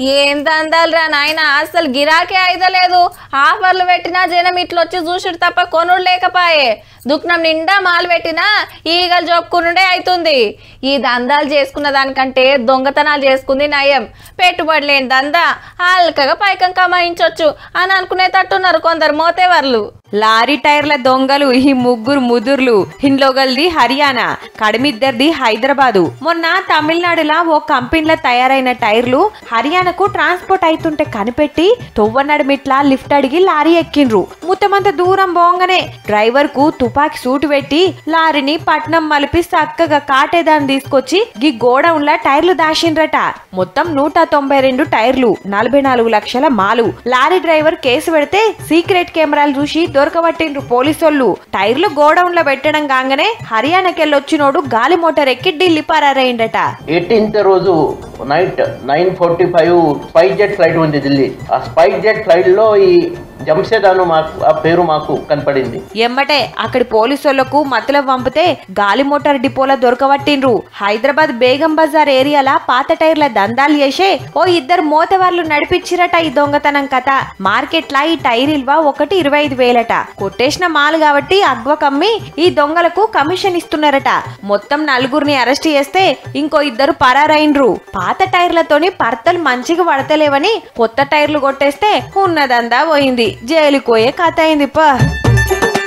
ఏం దందాలురా నాయన అసలు గిరాకీ అయితలేదు ఆఫర్లు పెట్టినా జనం ఇట్లొచ్చి చూసుడు తప్ప కొనుడు లేకపాయే దుఃఖం నిండా మాలు పెట్టినా ఈగలు జొక్కునుడే అవుతుంది ఈ దందాలు చేసుకున్న దానికంటే దొంగతనాలు చేసుకుంది నయం పెట్టుబడి లేని దందా అల్కగా పైకం కమాయించవచ్చు అని అనుకునేటట్టున్నారు కొందరు మోతేవర్లు లారీ టైర్ల దొంగలు ఈ ముగ్గురు ముదుర్లు హిండ్లోగల్ది హర్యానా కడిమిద్దరిది హైదరాబాదు మొన్న తమిళనాడులా ఓ కంపెనీలో తయారైన టైర్లు హర్యానాకు ట్రాన్స్పోర్ట్ అవుతుంటే కనిపెట్టి తొవ్వనడిమిట్లా లిఫ్ట్ అడిగి లారీ ఎక్కిండ్రు ముత్తమంత దూరం పోగానే డ్రైవర్ కు తుపాకి సూటు పెట్టి లారీని పట్నం మలిపి చక్కగా కాటేదాన్ని తీసుకొచ్చి గీ గోడౌన్ల టైర్లు దాచిండ్రట మొత్తం నూట తొంభై రెండు టైర్లు నలభై నాలుగు లక్షల మాలు లారీ డ్రైవర్ కేసు పెడితే సీక్రెట్ కెమెరాలు చూసి దొరకబట్టిండ్రు పోలీసోళ్ళు టైర్లు గోడౌన్ లో పెట్టడం కాగానే హర్యానాకెళ్ళొచ్చినోడు గాలి మోటార్ ఎక్కి ఢిల్లీ పారారైండట ఎయిటీన్త్ రోజు night nine forty five SpiceJet flight ఉంది ఢిల్లీ ఆ స్పైస్ జెట్ ఫ్లైట్ లో ఈ జంషేదాను మాకు ఆ పేరు మాకు కనపడింది ఎమ్మటే అక్కడి పోలీసోళ్లకు మతుల పంపితే గాలి మోటార్ డిపోలో దొరకబట్టిండ్రు హైదరాబాద్ బేగం బజార్ ఏరియాల పాత టైర్ల దందాలు చేసే ఓ ఇద్దరు మోతవార్లు నడిపించిరట ఈ దొంగతనం కథ మార్కెట్లా ఈ టైర్ ఇల్వ ఒకటి ఇరవై ఐదు వేలట కొట్టేసిన మాలు కాబట్టి అగ్వ కమ్మి ఈ దొంగలకు కమిషన్ ఇస్తున్నారట మొత్తం నలుగురిని అరెస్ట్ చేస్తే ఇంకో ఇద్దరు పరారైండ్రు పాత టైర్లతోని పర్తలు మంచిగా పడతలేవని కొత్త టైర్లు కొట్టేస్తే ఉన్నదందా పోయింది జైలుకు పోయే కథ అయింది పా